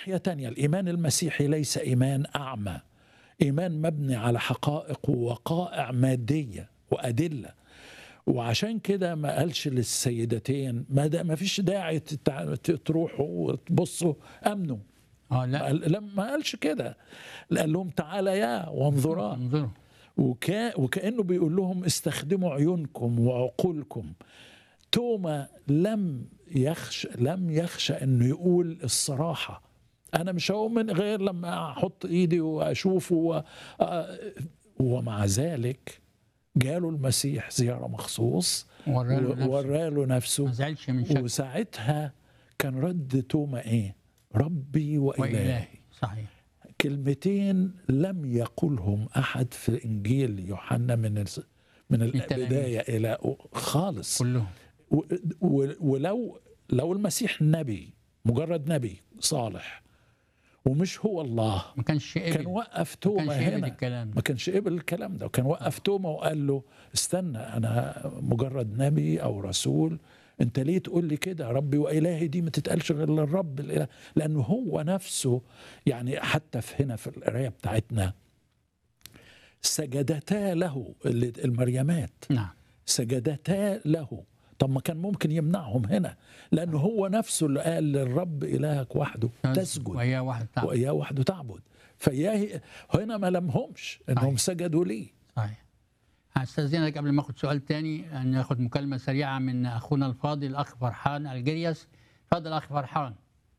ناحية تانية الإيمان المسيحي ليس إيمان أعمى إيمان مبني على حقائق ووقائع مادية وأدلة وعشان كده ما قالش للسيدتين ما, دا ما فيش داعي تتع- تروحوا وتبصوا أمنوا اه لا قال- لا ما قالش كده قال لهم تعاليا وانظرا انظروا وكا وكأنه بيقول لهم استخدموا عيونكم وعقولكم توما لم يخش لم يخشى انه يقول الصراحه انا مش هؤمن غير لما احط ايدي واشوفه و... آه، ومع ذلك جاله المسيح زياره مخصوص وراله نفسه. وراله نفسه ما زعلش من شك وساعتها كان رد توما ايه ربي والهي وإلهي صحيح كلمتين لم يقلهم احد في انجيل يوحنا من ال- من التلاميذ. البدايه الى خالص كلهم و- و- ولو لو المسيح نبي مجرد نبي صالح ومش هو الله ما كانش كان قبل وقف ما توما كانش قبل هنا الكلام ما ده كانش قبل الكلام ده وكان وقف توما وقال له استنى انا مجرد نبي او رسول انت ليه تقول لي كده ربي والهي دي ما تتقالش غير للرب الاله لانه هو نفسه يعني حتى في هنا في القرايه بتاعتنا سجدتا له اللي- المريمات نعم سجدتا له طب ما كان ممكن يمنعهم هنا لانه هو نفسه اللي قال للرب الهك وحده تسجد وهي واحد تعب واياه وحده تعبد فاياه هنا ما لمهمش انهم صحيح. سجدوا ليه صحيح هستاذنك قبل ما اخد سؤال تاني ان ناخد مكالمه سريعه من اخونا الفاضل الاخ فرحان الجريس اتفضل اخ فرحان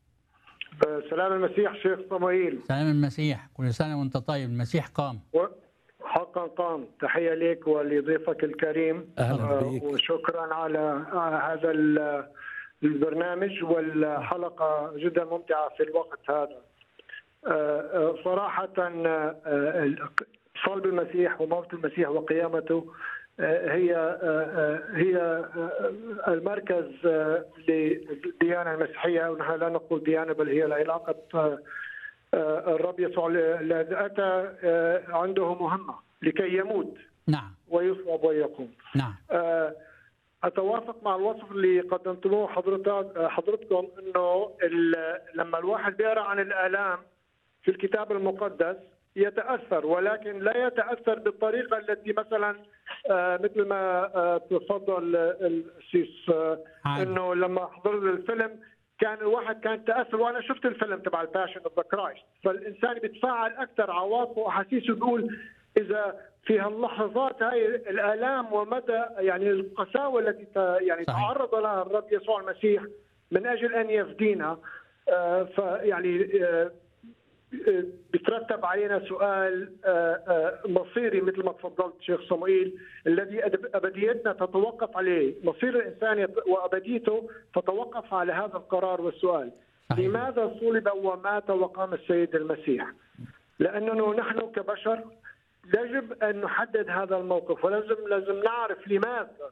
سلام المسيح شيخ صموئيل سلام المسيح كل سنه وانت طيب المسيح قام حقا قام تحية لك ولضيفك الكريم أهلا آه، بيك. وشكرا على على هذا ال- البرنامج والحلقة جدا ممتعة في الوقت هذا آه، آه، صراحة آه، آه، صلب المسيح وموت المسيح وقيامته آه، هي آه، آه، هي آه، المركز آه، للديانة المسيحية ونحن لا نقول ديانة بل هي العلاقة آه، آه، الرب يسوع الذي أتى آه، عنده مهمة لكي يموت نعم ويصلب ويقوم نعم آه، اتوافق مع الوصف اللي قدمتموه حضرتك حضرتكم انه ال- لما الواحد بيقرا عن الالام في الكتاب المقدس يتاثر ولكن لا يتاثر بالطريقه التي مثلا آه، مثل ما آه، تفضل السيس آه، عادي. انه لما حضرت الفيلم كان الواحد كان تاثر وانا شفت الفيلم تبع الباشن اوف ذا كرايست فالانسان بيتفاعل اكثر عواطفه واحاسيسه بيقول اذا في هاللحظات هاي الالام ومدى يعني القساوه التي ت- يعني صحيح. تعرض لها الرب يسوع المسيح من اجل ان يفدينا آه، فيعني آه، آه، بيترتب علينا سؤال آه، آه، مصيري مثل ما تفضلت شيخ صموئيل الذي أدب- ابديتنا تتوقف عليه، مصير الانسان يت- وابديته تتوقف على هذا القرار والسؤال. صحيح. لماذا صلب ومات وقام السيد المسيح؟ لانه نحن كبشر يجب ان نحدد هذا الموقف ولازم لازم نعرف لماذا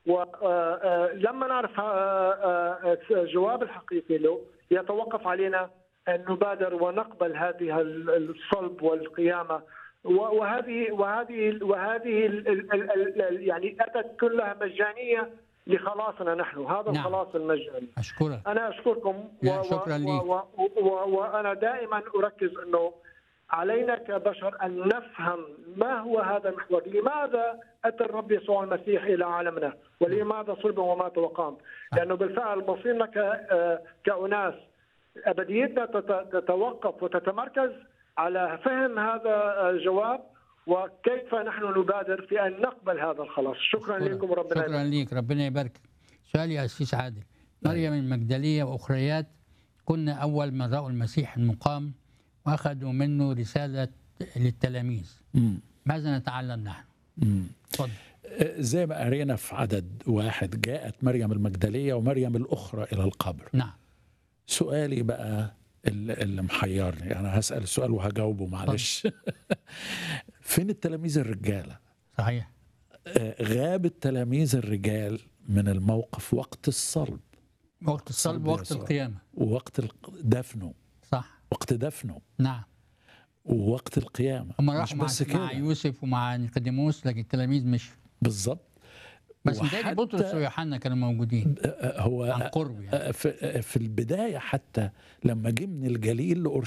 ولما نعرف آه، آه، آه، الجواب الحقيقي له يتوقف علينا ان نبادر ونقبل هذه ال- الصلب والقيامه و- وهذه وهذه وهذه ال- ال- ال- ال- يعني اتت كلها مجانيه لخلاصنا نحن هذا نعم. الخلاص المجاني اشكرك انا اشكركم لا، شكراً ليك. و... و... و... وانا دائما اركز انه علينا كبشر ان نفهم ما هو هذا المحور، لماذا اتى الرب يسوع المسيح الى عالمنا؟ ولماذا صلب ومات وقام؟ لانه بالفعل مصيرنا ك... آه، كاناس ابديتنا تت... تتوقف وتتمركز على فهم هذا الجواب وكيف نحن نبادر في ان نقبل هذا الخلاص، شكرا أشكرك. لكم وربنا شكرا ليك ربنا يبارك سؤال يا أسيس عادل مريم المجدلية وأخريات كنا أول من رأوا المسيح المقام وأخذوا منه رسالة للتلاميذ مم. ماذا نتعلم نحن؟ مم. تفضل زي ما قرينا في عدد واحد جاءت مريم المجدلية ومريم الأخرى إلى القبر نعم سؤالي بقى اللي, اللي محيرني أنا هسأل السؤال وهجاوبه معلش فين التلاميذ الرجالة صحيح آه، غاب التلاميذ الرجال من الموقف وقت الصلب وقت الصلب صلب وقت يسوع. القيامة ووقت الق- دفنه صح وقت دفنه نعم ووقت القيامة هم مش راحوا مع, بس مع كده يوسف ومع نيقوديموس لكن التلاميذ مش بالظبط بس متهيألي بطرس ويوحنا كانوا موجودين عن هو قرب يعني في في البدايه حتى لما جه من الجليل